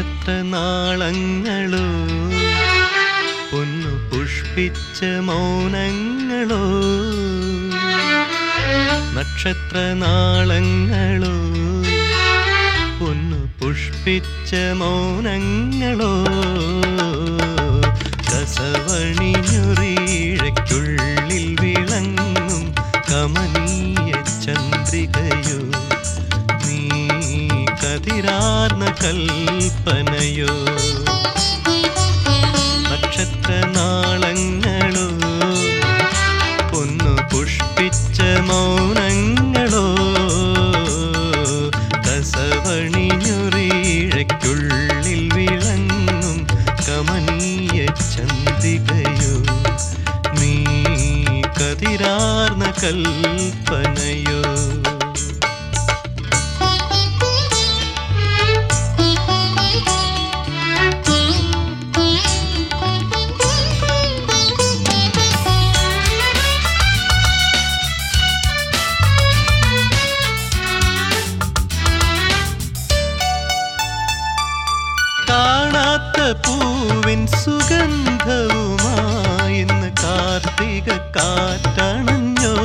നക്ഷത്രനാളങ്ങളോ പൊന്നു പുഷ്പിച്ച മൗനങ്ങളോ നക്ഷത്രനാളങ്ങളോ പൊന്നു പുഷ്പിച്ച മൗനങ്ങളോ കസവണിഞ്ഞുറീഴയ്ക്കുള്ളിൽ വിളങ്ങും കമനീയ ചന്ദ്രികയോ നീ കതിരാർന്ന കൽപ്പനയോ നക്ഷത്രനാളങ്ങളോ പൊന്നു പുഷ്പിച്ച മൗനങ്ങളോ കസവണിഞ്ഞുറീഴയ്ക്കുള്ളിൽ വിളങ്ങും കമനീയ ചന്ദ്രികയോ നീ കതിരാർന്ന കൽപ്പനയോ കാണാത്ത പൂവിൻ സുഗന്ധവുമായി ഇന്ന് കാർത്തിക കാറ്റണഞ്ഞോ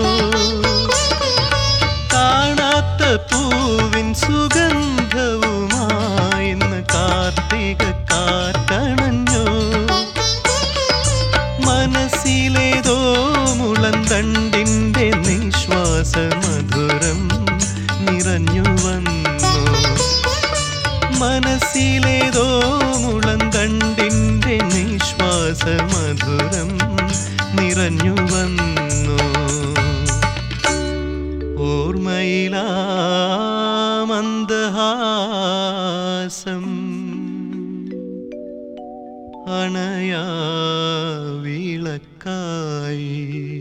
കാണാത്ത പൂവിൻ സുഗന്ധവുമായി ഇന്ന് കാർത്തിക കാറ്റണഞ്ഞോ മനസ്സിലേതോ മുളന്തണ്ടിൻ്റെ നിശ്വാസ മധുരം നിറഞ്ഞു വന്നു മനസ്സിലേതോ മുളന്തണ്ടിൻ്റെ നിശ്വാസ മധുരം നിറഞ്ഞു വന്നു ഓർമ്മയിലാമന്ദഹാസം അണയാ വിളക്കായി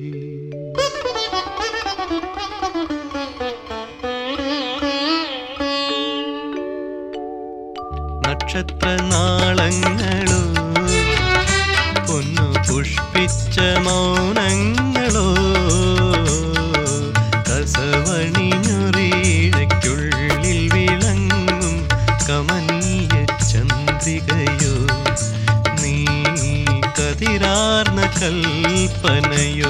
നക്ഷത്രനാളങ്ങളോ പൊന്നു പുഷ്പിച്ച മൗനങ്ങളോ കസവണിഞ്ഞുറീഴയ്ക്കുള്ളിൽ വിളങ്ങും കമനീയ ചന്ദ്രികയോ നീ കതിരാർന്ന കൽപ്പനയോ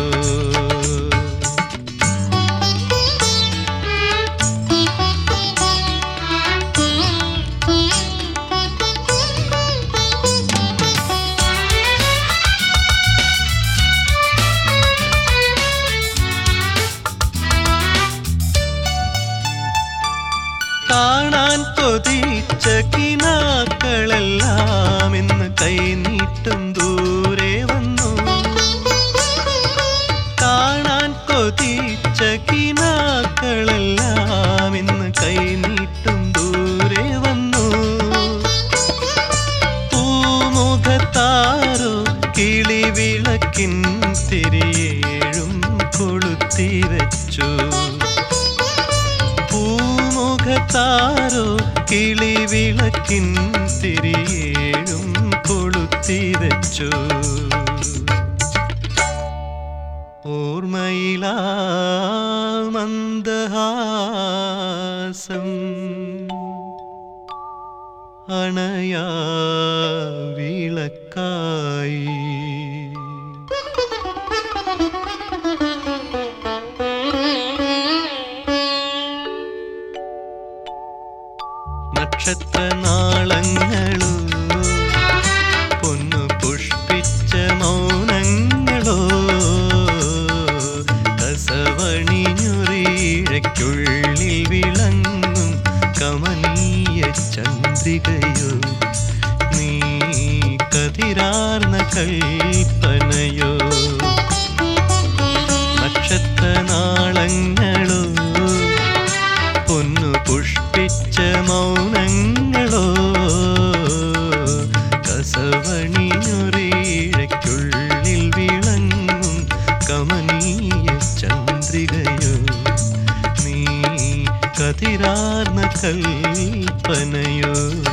കാണാൻ കൊതിച്ച കിനാക്കളെല്ലാം ഇന്ന് കൈനീട്ടും ദൂരെ വന്നു കാണാൻ കൊതിച്ച കിനാക്കളെല്ലാം ഇന്ന് കൈനീട്ടും ദൂരെ വന്നു പൂമുഖത്താരോ കിളിവിളക്കിൻ തിരിയേഴും കൊളുത്തി വെച്ചു പൂമുഖത്താരോ കിളിവിളക്കിൻ തിരിയേഴും കൊളുത്തി വെച്ചു ഓർമ്മയിലാ മന്ദഹാസം അണയാ വിളക്കായി നക്ഷത്രനാളങ്ങളോ പൊന്നു പുഷ്പിച്ച മൗനങ്ങളോ കസവണിഞ്ഞുറീഴയ്ക്കുള്ളിൽ വിളങ്ങും കമനീയ ചന്ദ്രികയോ നീ കതിരാർന്ന കൽപ്പനയോ നക്ഷത്രനാളങ്ങളോ പൊന്നു പുഷ്പിച്ച മൗനങ്ങളോ കസവണിഞ്ഞുറീഴയ്ക്കുള്ളിൽ വിളങ്ങും കമനീയ ചന്ദ്രികയോ നീ കതിരാർന്ന കൽപ്പനയോ